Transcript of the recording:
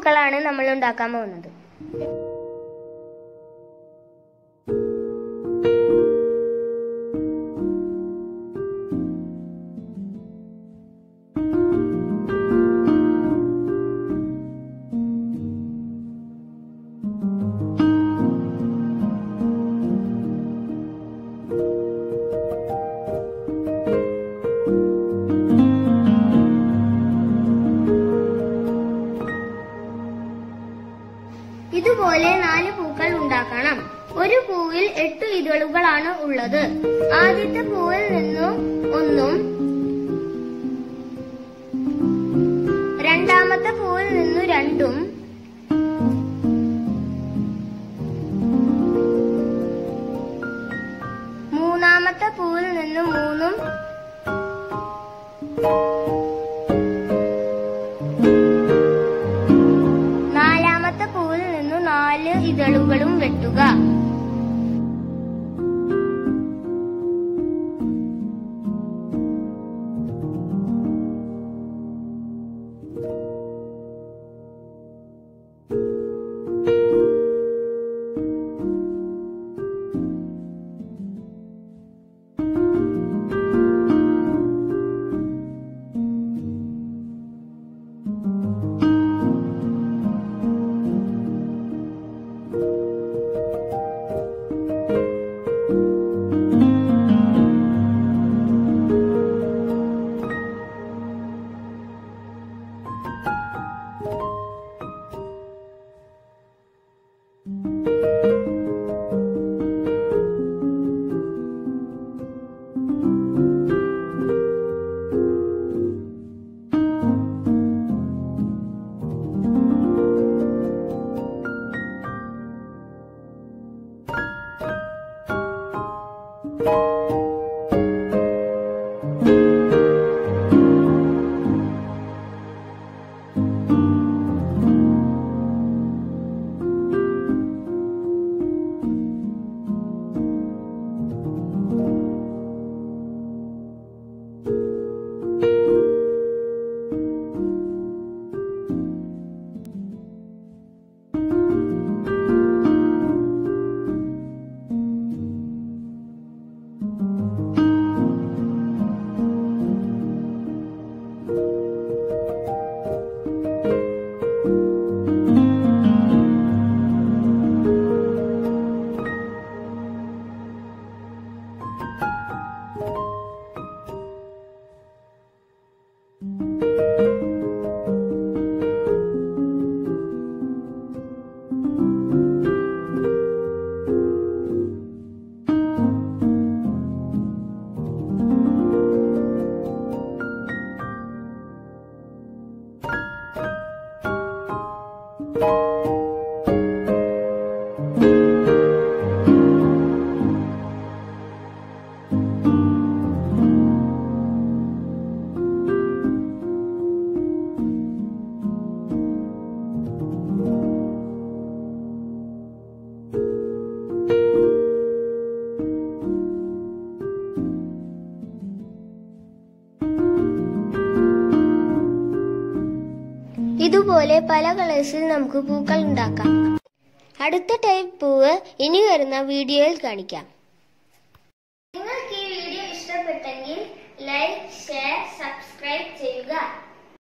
പൂക്കളാണ് നമ്മൾ ഉണ്ടാക്കാൻ പോകുന്നത് ഇതുപോലെ നാല് പൂക്കൾ ഉണ്ടാക്കണം ഒരു പൂവിൽ എട്ട് ഇതളുകളാണ് ഉള്ളത് ആദ്യത്തെ പൂവിൽ നിന്നും ഒന്നും രണ്ടാമത്തെ പൂവിൽ നിന്നു രണ്ടും മൂന്നാമത്തെ പൂവിൽ നിന്ന് മൂന്നും നാലാമത്തെ പൂവിൽ നിന്നു നാല് ഇതളുകളും വെട്ടുക ഇതുപോലെ പല കളേഴ്സിൽ നമുക്ക് പൂക്കൾ ഉണ്ടാക്കാം അടുത്ത ടൈപ്പ് പൂവ് ഇനി വരുന്ന വീഡിയോയിൽ കാണിക്കാം നിങ്ങൾക്ക് ഈ വീഡിയോ ഇഷ്ടപ്പെട്ടെങ്കിൽ ലൈക്ക് ഷെയർ സബ്സ്ക്രൈബ് ചെയ്യുക